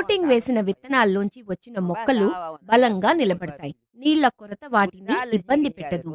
coating వేసిన విత్తనాల్లోంచి వచ్చిన మొక్కలు బలంగా నిలబడతాయి నీళ్ల కొరత వాటిని ఇబ్బంది పెట్టదు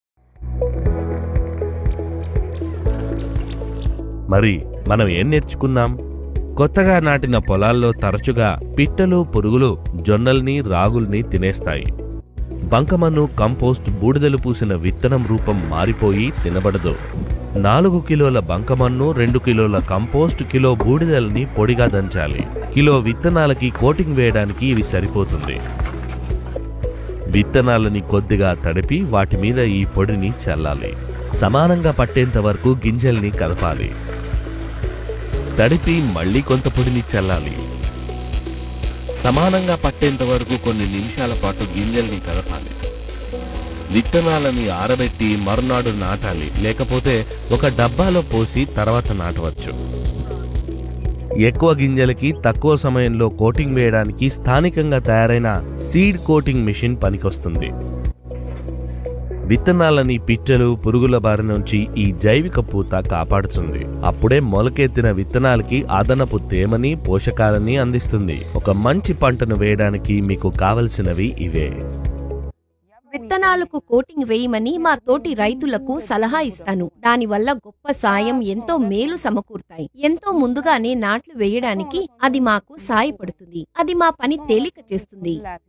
మరి మనం ఏం నేర్చుకున్నాం కొత్తగా నాటిన పొలాల్లో తరచుగా పిట్టలు పురుగులు జొన్నల్ని రాగుల్ని తినేస్తాయి బంకమన్ను కంపోస్ట్ బూడిదలు పూసిన విత్తనం రూపం మారిపోయి తినబడదు నాలుగు కిలోల బంకమన్ను రెండు కిలోల కంపోస్ట్ కిలో బూడిదల్ని పొడిగా దంచాలి కిలో విత్తనాలకి కోటింగ్ వేయడానికి ఇవి సరిపోతుంది విత్తనాలని కొద్దిగా తడిపి వాటి మీద ఈ పొడిని చల్లాలి సమానంగా పట్టేంత వరకు గింజల్ని కదపాలి తడిపి మళ్ళీ కొంత పొడిని చల్లాలి సమానంగా పట్టేంత వరకు కొన్ని నిమిషాల పాటు గింజల్ని కదపాలి విత్తనాలని ఆరబెట్టి మరునాడు నాటాలి లేకపోతే ఒక డబ్బాలో పోసి తర్వాత నాటవచ్చు ఎక్కువ గింజలకి తక్కువ సమయంలో కోటింగ్ వేయడానికి స్థానికంగా తయారైన సీడ్ కోటింగ్ మిషన్ పనికొస్తుంది విత్తనాలని పిట్టలు పురుగుల బారి నుంచి ఈ జైవిక పూత కాపాడుతుంది అప్పుడే మొలకెత్తిన విత్తనాలకి అదనపు తేమని పోషకాలని అందిస్తుంది ఒక మంచి పంటను వేయడానికి మీకు కావలసినవి ఇవే విత్తనాలకు కోటింగ్ వేయమని మా తోటి రైతులకు సలహా ఇస్తాను దానివల్ల గొప్ప సాయం ఎంతో మేలు సమకూరుతాయి ఎంతో ముందుగానే నాట్లు వేయడానికి అది మాకు సాయపడుతుంది అది మా పని తేలిక చేస్తుంది